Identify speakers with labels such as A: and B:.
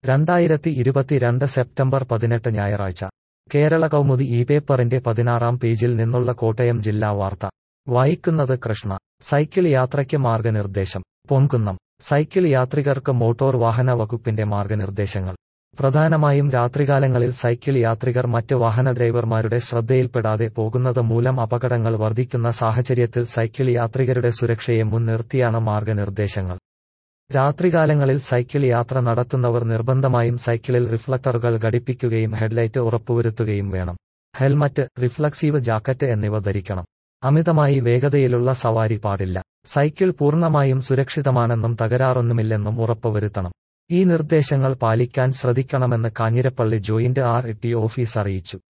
A: രണ്ടായിരത്തി ഇരുപത്തിരണ്ട് സെപ്റ്റംബർ പതിനെട്ട് ഞായറാഴ്ച കേരള കൗമുദി ഈ പേപ്പറിന്റെ പതിനാറാം പേജിൽ നിന്നുള്ള കോട്ടയം ജില്ലാ വാർത്ത വായിക്കുന്നത് കൃഷ്ണ സൈക്കിൾ യാത്രയ്ക്ക് മാർഗനിർദ്ദേശം പൊൻകുന്നം സൈക്കിൾ യാത്രികർക്ക് മോട്ടോർ വാഹന വകുപ്പിന്റെ മാർഗനിർദ്ദേശങ്ങൾ പ്രധാനമായും രാത്രികാലങ്ങളിൽ സൈക്കിൾ യാത്രികർ മറ്റ് വാഹന ഡ്രൈവർമാരുടെ ശ്രദ്ധയിൽപ്പെടാതെ പോകുന്നത് മൂലം അപകടങ്ങൾ വർദ്ധിക്കുന്ന സാഹചര്യത്തിൽ സൈക്കിൾ യാത്രികരുടെ സുരക്ഷയെ മുൻനിർത്തിയാണ് മാർഗനിർദ്ദേശങ്ങൾ രാത്രികാലങ്ങളിൽ സൈക്കിൾ യാത്ര നടത്തുന്നവർ നിർബന്ധമായും സൈക്കിളിൽ റിഫ്ലക്ടറുകൾ ഘടിപ്പിക്കുകയും ഹെഡ്ലൈറ്റ് ഉറപ്പുവരുത്തുകയും വേണം ഹെൽമറ്റ് റിഫ്ലക്സീവ് ജാക്കറ്റ് എന്നിവ ധരിക്കണം അമിതമായി വേഗതയിലുള്ള സവാരി പാടില്ല സൈക്കിൾ പൂർണ്ണമായും സുരക്ഷിതമാണെന്നും തകരാറൊന്നുമില്ലെന്നും ഉറപ്പുവരുത്തണം ഈ നിർദ്ദേശങ്ങൾ പാലിക്കാൻ ശ്രദ്ധിക്കണമെന്ന് Kanjirappally joint R T office അറിയിച്ചു